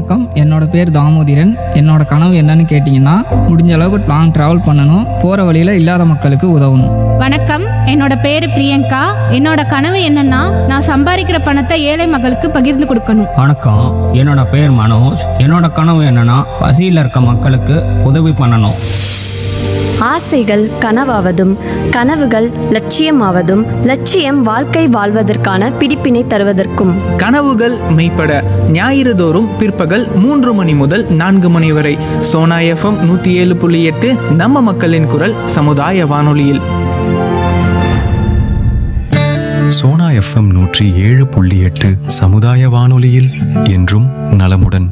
வணக்கம் என்னோட பேர் தாமோதிரன் என்னோட கனவு என்னன்னு கேட்டிங்கன்னா முடிஞ்ச அளவுக்கு லாங் ட்ராவல் பண்ணணும் போகிற வழியில் இல்லாத மக்களுக்கு உதவணும் வணக்கம் என்னோட பேரு பிரியங்கா என்னோட கனவு என்னன்னா நான் சம்பாதிக்கிற பணத்தை ஏழை மக்களுக்கு பகிர்ந்து கொடுக்கணும் வணக்கம் என்னோட பேர் மனோஜ் என்னோட கனவு என்னன்னா பசியில் இருக்க மக்களுக்கு உதவி பண்ணணும் ஆசைகள் கனவாவதும் கனவுகள் லட்சியமாவதும் லட்சியம் வாழ்க்கை வாழ்வதற்கான பிடிப்பினை தருவதற்கும் கனவுகள் மெய்ப்பட ஞாயிறு தோறும் பிற்பகல் மூன்று மணி முதல் நான்கு மணி வரை சோனா எஃப்எம் நூற்றி ஏழு புள்ளி எட்டு நம்ம மக்களின் குரல் சமுதாய வானொலியில் சோனா எஃப்எம் நூற்றி ஏழு புள்ளி எட்டு சமுதாய வானொலியில் என்றும் நலமுடன்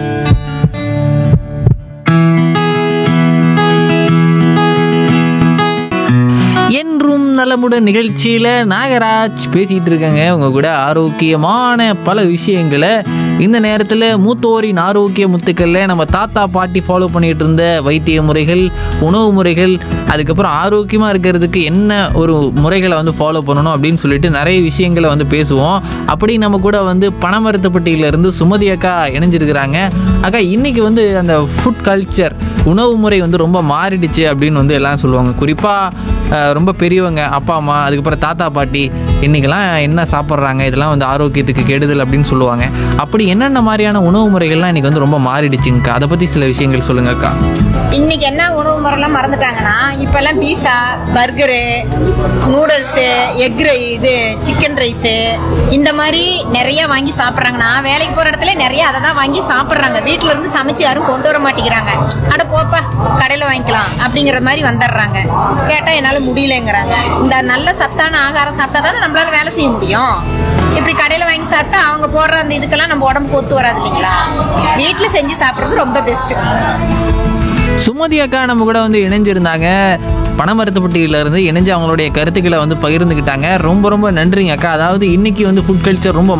என்றும் நலமுடன் நிகழ்ச்சியில் நாகராஜ் பேசிகிட்டு இருக்கேங்க உங்க கூட ஆரோக்கியமான பல விஷயங்களை இந்த நேரத்தில் மூத்தோரின் ஆரோக்கிய முத்துக்களில் நம்ம தாத்தா பாட்டி ஃபாலோ பண்ணிட்டு இருந்த வைத்திய முறைகள் உணவு முறைகள் அதுக்கப்புறம் ஆரோக்கியமாக இருக்கிறதுக்கு என்ன ஒரு முறைகளை வந்து ஃபாலோ பண்ணணும் அப்படின்னு சொல்லிட்டு நிறைய விஷயங்களை வந்து பேசுவோம் அப்படி நம்ம கூட வந்து பணமருத்துப்பட்டியிலேருந்து சுமதி அக்கா இணைஞ்சிருக்கிறாங்க அக்கா இன்னைக்கு வந்து அந்த ஃபுட் கல்ச்சர் உணவு முறை வந்து ரொம்ப மாறிடுச்சு அப்படின்னு வந்து எல்லாம் சொல்லுவாங்க குறிப்பாக ரொம்ப பெரியவங்க அப்பா அம்மா அதுக்கப்புறம் தாத்தா பாட்டி இன்றைக்கெல்லாம் என்ன சாப்பிட்றாங்க இதெல்லாம் வந்து ஆரோக்கியத்துக்கு கெடுதல் அப்படின்னு சொல்லுவாங்க அப்படி என்னென்ன மாதிரியான உணவு முறைகள்லாம் இன்றைக்கி வந்து ரொம்ப மாறிடுச்சுங்கக்கா அதை பற்றி சில விஷயங்கள் சொல்லுங்கக்கா இன்னைக்கு என்ன உணவு முறைலாம் மறந்துட்டாங்கன்னா இப்பெல்லாம் பீஸா பர்கரு நூடுல்ஸு எக் ரை இது சிக்கன் ரைஸு இந்த மாதிரி நிறைய வாங்கி சாப்பிட்றாங்கன்னா வேலைக்கு போகிற இடத்துல நிறைய அதை தான் வாங்கி சாப்பிட்றாங்க வீட்டில இருந்து சமைச்சு யாரும் கொண்டு வர மாட்டேங்கிறாங்க அட போப்பா கடையில் வாங்கிக்கலாம் அப்படிங்கிற மாதிரி வந்துடுறாங்க கேட்டால் என்னால் முடியலங்கிறாங்க இந்த நல்ல சத்தான ஆகாரம் சாப்பிட்டா தானே நம்மளால வேலை செய்ய முடியும் இப்படி கடையில் வாங்கி சாப்பிட்டா அவங்க போடுற அந்த இதுக்கெல்லாம் நம்ம உடம்புக்கு ஒத்து வராது இல்லைங்களா வீட்டில் செஞ்சு சாப்பிட்றது ரொம்ப பெஸ்ட்டு சுமதி அக்கா நம்ம கூட வந்து இணைஞ்சிருந்தாங்க பணமரத்துப்பட்டியில இருந்து இணைஞ்சு அவங்களுடைய கருத்துக்களை வந்து பகிர்ந்துக்கிட்டாங்க ரொம்ப ரொம்ப நன்றிங்க அக்கா அதாவது இன்னைக்கு வந்து ஃபுட் கல்ச்சர் ரொம்ப